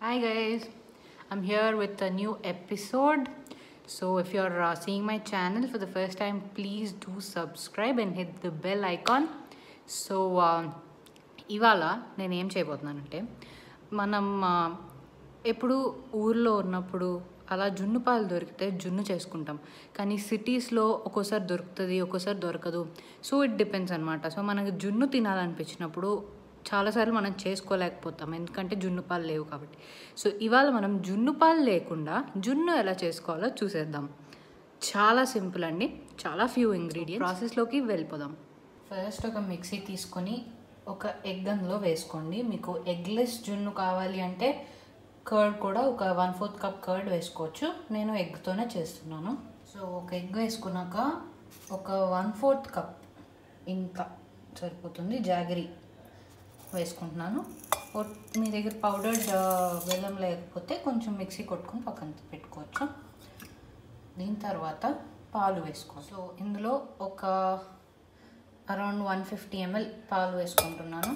Hi guys, I'm here with a new episode. So if you're uh, seeing my channel for the first time, please do subscribe and hit the bell icon. So ఇవాళ నేను ఏం చేయబోతున్నానంటే మనం ఆ, ఎప్పుడు ఊర్లో ఉన్నప్పుడు అలా జున్ను పాలు దొరికితే జున్ను చేసుకుంటాం కానీ సిటీస్లో ఒక్కోసారి దొరుకుతుంది ఒక్కోసారి దొరకదు సో ఇట్ డిపెండ్స్ అనమాట సో మనకి జున్ను తినాలనిపించినప్పుడు చాలాసార్లు మనం చేసుకోలేకపోతాం ఎందుకంటే జున్ను పాలు లేవు కాబట్టి సో ఇవాళ మనం జున్ను పాలు లేకుండా జున్ను ఎలా చేసుకోవాలో చూసేద్దాం చాలా సింపుల్ అండి చాలా ఫ్యూ ఇంగ్రీడియంట్స్ ప్రాసెస్లోకి వెళ్ళిపోదాం ఫస్ట్ ఒక మిక్సీ తీసుకొని ఒక ఎగ్ అందులో వేసుకోండి మీకు ఎగ్లెస్ జున్ను కావాలి అంటే కర్డ్ కూడా ఒక వన్ ఫోర్త్ కప్ కర్డ్ వేసుకోవచ్చు నేను ఎగ్తోనే చేస్తున్నాను సో ఒక ఎగ్ వేసుకున్నాక ఒక వన్ ఫోర్త్ కప్ ఇంత సరిపోతుంది జాగరీ వేసుకుంటున్నాను ఓ- మీ దగ్గర పౌడర్డ్ బెల్లం లేకపోతే కొంచెం మిక్సీ కొట్టుకొని పక్కన పెట్టుకోవచ్చు దీని తర్వాత పాలు వేసుకో సో ఇందులో ఒక అరౌండ్ వన్ ఫిఫ్టీ ఎంఎల్ పాలు వేసుకుంటున్నాను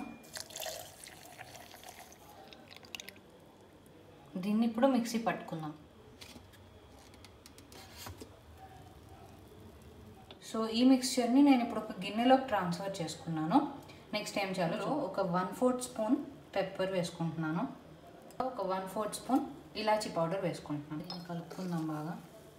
దీన్ని ఇప్పుడు మిక్సీ పట్టుకుందాం సో ఈ మిక్స్చర్ని నేను ఇప్పుడు ఒక గిన్నెలోకి ట్రాన్స్ఫర్ చేసుకున్నాను నెక్స్ట్ ఏం చేయాలో ఒక వన్ ఫోర్త్ స్పూన్ పెప్పర్ వేసుకుంటున్నాను ఒక వన్ ఫోర్త్ స్పూన్ ఇలాచీ పౌడర్ వేసుకుంటున్నాను దీన్ని కలుపుకుందాం బాగా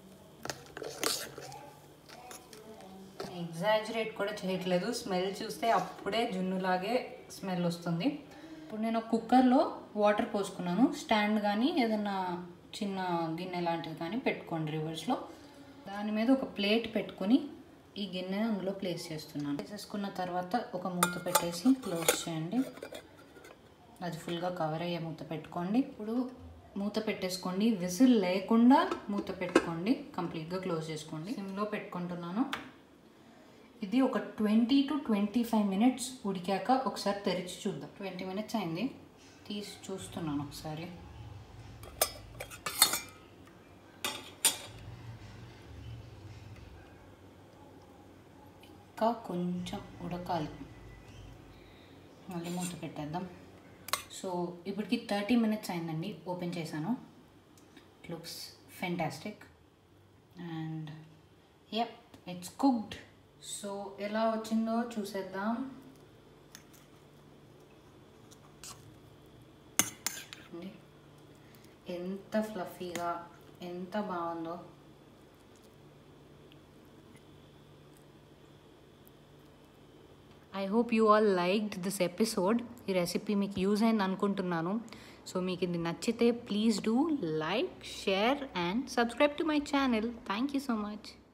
ఎగ్జాజరేట్ కూడా చేయట్లేదు స్మెల్ చూస్తే అప్పుడే జున్నులాగే స్మెల్ వస్తుంది ఇప్పుడు నేను ఒక కుక్కర్లో వాటర్ పోసుకున్నాను స్టాండ్ కానీ ఏదైనా చిన్న గిన్నె లాంటిది కానీ పెట్టుకోండి రివర్స్లో దాని మీద ఒక ప్లేట్ పెట్టుకొని ఈ గిన్నె అందులో ప్లేస్ చేస్తున్నాను వేసేసుకున్న తర్వాత ఒక మూత పెట్టేసి క్లోజ్ చేయండి అది ఫుల్గా కవర్ అయ్యే మూత పెట్టుకోండి ఇప్పుడు మూత పెట్టేసుకోండి విజిల్ లేకుండా మూత పెట్టుకోండి కంప్లీట్గా క్లోజ్ చేసుకోండి సిమ్లో పెట్టుకుంటున్నాను ఇది ఒక twenty to twenty five minutes ఉడికాక ఒకసారి తెరిచి చూద్దాం ట్వంటీ మినిట్స్ అయింది తీసి చూస్తున్నాను ఒకసారి ఇంకా కొంచెం ఉడకాలి మళ్ళీ మూత పెట్టేద్దాం సో ఇప్పటికి థర్టీ మినిట్స్ అయిందండి ఓపెన్ చేశాను it looks fantastic and yup it's cooked so ఎలా వచ్చిందో చూసేద్దాం చూడండి ఎంత ఫ్లఫీగా ఎంత బాగుందో I hope you all liked this episode ఈ రెసిపీ మీకు యూజ్ అయింది అనుకుంటున్నాను సో మీకు ఇది నచ్చితే please do like share and subscribe to my channel thank you so much